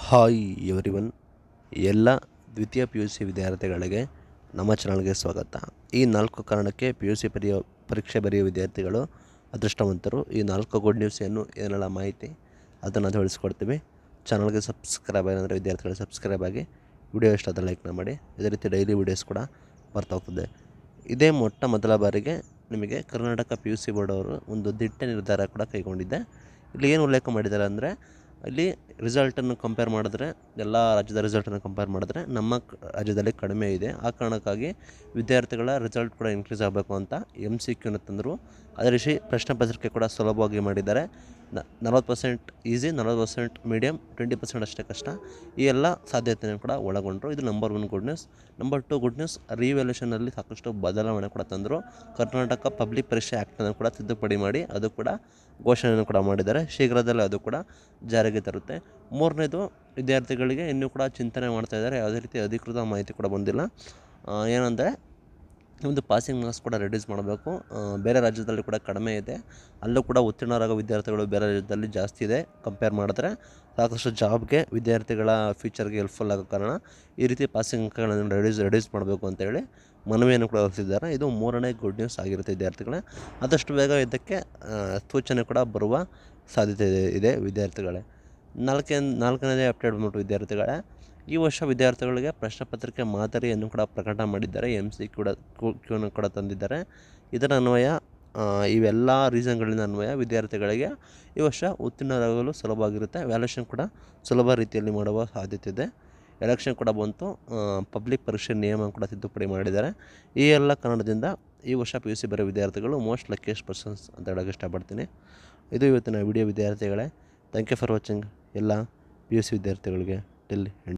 hi everyone ಎಲ್ಲ ದ್ವಿತೀಯ P U C ವಿದ್ಯಾರ್ಥಿಗಳಿಗೆ ನಮ್ಮ ಚಾನಲ್ಗೆ ಸ್ವಾಗತ ಈ ನಾಲ್ಕು ಕಾರಣಕ್ಕೆ ಪಿ ಯು ಸಿ ಬರೆಯೋ ಪರೀಕ್ಷೆ ಬರೆಯೋ ವಿದ್ಯಾರ್ಥಿಗಳು ಅದೃಷ್ಟವಂತರು ಈ ನಾಲ್ಕು ಗುಡ್ ನ್ಯೂಸ್ ಏನು ಏನೆಲ್ಲ ಮಾಹಿತಿ ಅದನ್ನು ತಿಳಿಸ್ಕೊಡ್ತೀವಿ ಚಾನಲ್ಗೆ ಸಬ್ಸ್ಕ್ರೈಬ್ ಆಗಿದ್ರೆ ವಿದ್ಯಾರ್ಥಿಗಳು ಸಬ್ಸ್ಕ್ರೈಬ್ ಆಗಿ ವಿಡಿಯೋ ಇಷ್ಟ ಆದರೆ ಲೈಕ್ನ ಮಾಡಿ ಇದೇ ರೀತಿ ಡೈಲಿ ವೀಡಿಯೋಸ್ ಕೂಡ ಬರ್ತಾ ಹೋಗ್ತದೆ ಇದೇ ಮೊಟ್ಟ ಮೊದಲ ಬಾರಿಗೆ ನಿಮಗೆ Karnataka P U C board ಅವರು ಒಂದು ದಿಟ್ಟ ನಿರ್ಧಾರ ಕೂಡ ಕೈಗೊಂಡಿದೆ ಇಲ್ಲಿ ಏನು ಉಲ್ಲೇಖ ಮಾಡಿದ್ದಾರೆ ಅಂದರೆ ಇಲ್ಲಿ ರಿಸಲ್ಟನ್ನು ಕಂಪೇರ್ ಮಾಡಿದ್ರೆ ಎಲ್ಲ ರಾಜ್ಯದ ರಿಸಲ್ಟನ್ನು ಕಂಪೇರ್ ಮಾಡಿದ್ರೆ ನಮ್ಮ ಕ- ರಾಜ್ಯದಲ್ಲಿ ಕಡಿಮೆ ಇದೆ ಆ ಕಾರಣಕ್ಕಾಗಿ ವಿದ್ಯಾರ್ಥಿಗಳ ರಿಸಲ್ಟ್ ಕೂಡ ಇನ್ಕ್ರೀಸ್ ಆಗಬೇಕು ಅಂತ ಎಮ್ ಸಿ ಕ್ಯೂನ ತಂದರು ಅದೇ ರೀತಿ ಪ್ರಶ್ನೆ ಪತ್ರಿಕೆ ಕೂಡ ಸುಲಭವಾಗಿ ಮಾಡಿದ್ದಾರೆ ನ ನಲ್ವತ್ತು ಪರ್ಸೆಂಟ್ ಈಸಿ ನಲ್ವತ್ತು ಪರ್ಸೆಂಟ್ ಮೀಡಿಯಮ್ ಟ್ವೆಂಟಿ ಪರ್ಸೆಂಟ್ ಅಷ್ಟೇ ಕಷ್ಟ ಈ ಎಲ್ಲ ಸಾಧ್ಯತೆಯನ್ನು ಕೂಡ ಒಳಗೊಂಡರು ಇದು number one good news number two good news ರಿವ್ಯಾಲ್ಯೂಷನಲ್ಲಿ ಸಾಕಷ್ಟು ಬದಲಾವಣೆ ಕೂಡ ತಂದರು ಕರ್ನಾಟಕ ಪಬ್ಲಿಕ್ ಪರೀಕ್ಷೆ ಆ್ಯಕ್ಟನ್ನು ಕೂಡ ತಿದ್ದುಪಡಿ ಮಾಡಿ ಅದು ಕೂಡ ಘೋಷಣೆಯನ್ನು ಕೂಡ ಮಾಡಿದ್ದಾರೆ ಶೀಘ್ರದಲ್ಲೇ ಅದು ಕೂಡ ಜಾರಿಗೆ ತರುತ್ತೆ ಮೂರನೇದು ವಿದ್ಯಾರ್ಥಿಗಳಿಗೆ ಇನ್ನೂ ಕೂಡ ಚಿಂತನೆ ಮಾಡ್ತಾ ಇದ್ದಾರೆ ಯಾವುದೇ ರೀತಿ ಅಧಿಕೃತ ಮಾಹಿತಿ ಕೂಡ ಬಂದಿಲ್ಲ ಆ, ಏನಂದರೆ ನಿಮ್ಮದು ಪಾಸಿಂಗ್ ಮಾರ್ಕ್ಸ್ ಕೂಡ ರೆಡ್ಯೂಸ್ ಮಾಡಬೇಕು ಆ, ಬೇರೆ ರಾಜ್ಯದಲ್ಲಿ ಕೂಡ ಕಡಿಮೆ ಇದೆ ಅಲ್ಲೂ ಕೂಡ ಉತ್ತೀರ್ಣರಾಗೋ ವಿದ್ಯಾರ್ಥಿಗಳು ಬೇರೆ ರಾಜ್ಯದಲ್ಲಿ ಜಾಸ್ತಿ ಇದೆ ಕಂಪೇರ್ ಮಾಡಿದ್ರೆ ಸಾಕಷ್ಟು ಜಾಬ್ಗೆ ವಿದ್ಯಾರ್ಥಿಗಳ ಫ್ಯೂಚರ್ಗೆ ಹೆಲ್ಪ್ಫುಲ್ ಆಗೋ ಕಾರಣ ಈ ರೀತಿ ಪಾಸಿಂಗ್ ಅಂಕಗಳನ್ನು ರೆಡ್ಯೂಸ್ ರೆಡ್ಯೂಸ್ ಮಾಡಬೇಕು ಅಂತೇಳಿ ಮನವಿಯನ್ನು ಕೂಡ ಹೊರಡಿಸಿದ್ದಾರೆ ಇದು ಮೂರನೇ ಗುಡ್ ನ್ಯೂಸ್ ಆಗಿರುತ್ತೆ ವಿದ್ಯಾರ್ಥಿಗಳೇ ಆದಷ್ಟು ಬೇಗ ಇದಕ್ಕೆ ಆ, ಸೂಚನೆ ಕೂಡ ಬರುವ ಸಾಧ್ಯತೆ ಇದೆ ಇದೆ ವಿದ್ಯಾರ್ಥಿಗಳೇ ನಾಲ್ಕನೇ ನಾಲ್ಕನೇದೇ ಅಪ್ಡೇಟ್ ಬಂದ್ಬಿಟ್ಟು ವಿದ್ಯಾರ್ಥಿಗಳೇ ಈ ವರ್ಷ ವಿದ್ಯಾರ್ಥಿಗಳಿಗೆ ಪ್ರಶ್ನೆ ಪತ್ರಿಕೆ ಮಾದರಿಯನ್ನು ಕೂಡ ಪ್ರಕಟ ಮಾಡಿದ್ದಾರೆ ಎಮ್ ಸಿ ಕೂಡ ಕ್ಯೂನ ಕೂಡ ತಂದಿದ್ದಾರೆ ಇದರ ಅನ್ವಯ ಆ, ಇವೆಲ್ಲ ರೀಸನ್ಗಳಿಂದ ಅನ್ವಯ ವಿದ್ಯಾರ್ಥಿಗಳಿಗೆ ಈ ವರ್ಷ ಉತ್ತೀರ್ಣರಾಗಲು ಸುಲಭವಾಗಿರುತ್ತೆ ವ್ಯಾಲ್ಯೂಷನ್ ಕೂಡ ಸುಲಭ ರೀತಿಯಲ್ಲಿ ಮಾಡುವ ಸಾಧ್ಯತೆ ಇದೆ ಎಲೆಕ್ಷನ್ ಕೂಡ ಬಂತು ಪಬ್ಲಿಕ್ ಪರೀಕ್ಷೆ ನಿಯಮ ಕೂಡ ತಿದ್ದುಪಡಿ ಮಾಡಿದ್ದಾರೆ ಈ ಎಲ್ಲ ಕಾರಣದಿಂದ ಈ ವರ್ಷ ಪಿ ಯು ಸಿ ಬರೋ ವಿದ್ಯಾರ್ಥಿಗಳು ಮೋಸ್ಟ್ ಲಕ್ಕಿಯಸ್ಟ್ ಪರ್ಸನ್ಸ್ ಅಂತ ಹೇಳೋಕ್ಕೆ ಇಷ್ಟಪಡ್ತೀನಿ ಇದು ಇವತ್ತಿನ ವಿಡಿಯೋ ವಿದ್ಯಾರ್ಥಿಗಳೇ ಥ್ಯಾಂಕ್ ಯು ಫಾರ್ ವಾಚಿಂಗ್ ಎಲ್ಲ ಪಿ ಯು ಸಿ ವಿದ್ಯಾರ್ಥಿಗಳಿಗೆ ಟಿಲ್ ಎಂಡ್